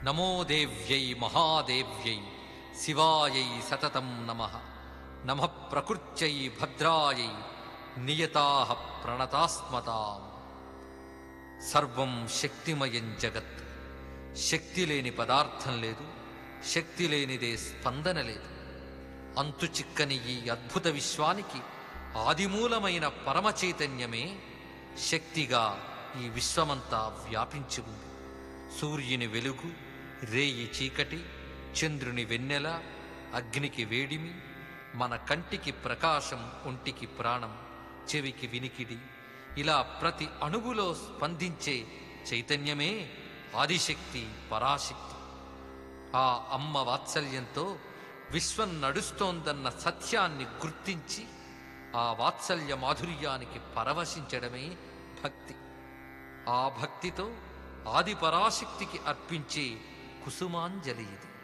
నమో దేవ్యై మహాదేవ్యై శివాయై సతతం నమ నమ ప్రకృత్యై భద్రాయై నియతా ప్రణతాస్మతాం సర్వం శక్తిమయం జగత్ శక్తి లేని పదార్థం లేదు శక్తి లేనిదే స్పందన లేదు అంతు చిక్కని ఈ అద్భుత విశ్వానికి ఆదిమూలమైన పరమ చైతన్యమే శక్తిగా ఈ విశ్వమంతా వ్యాపించి ఉంది సూర్యుని వెలుగు రేయి చీకటి చంద్రుని వెన్నెల అగ్నికి వేడిమి మన కంటికి ప్రకాశం ఒంటికి ప్రాణం చెవికి వినికిడి ఇలా ప్రతి అణువులో స్పందించే చైతన్యమే ఆదిశక్తి పరాశక్తి ఆ అమ్మ వాత్సల్యంతో విశ్వం నడుస్తోందన్న సత్యాన్ని గుర్తించి ఆ వాత్సల్య మాధుర్యానికి పరవశించడమే భక్తి ఆ భక్తితో ఆది పరాశక్తికి అర్పించే కుసుమాంజలి ఇది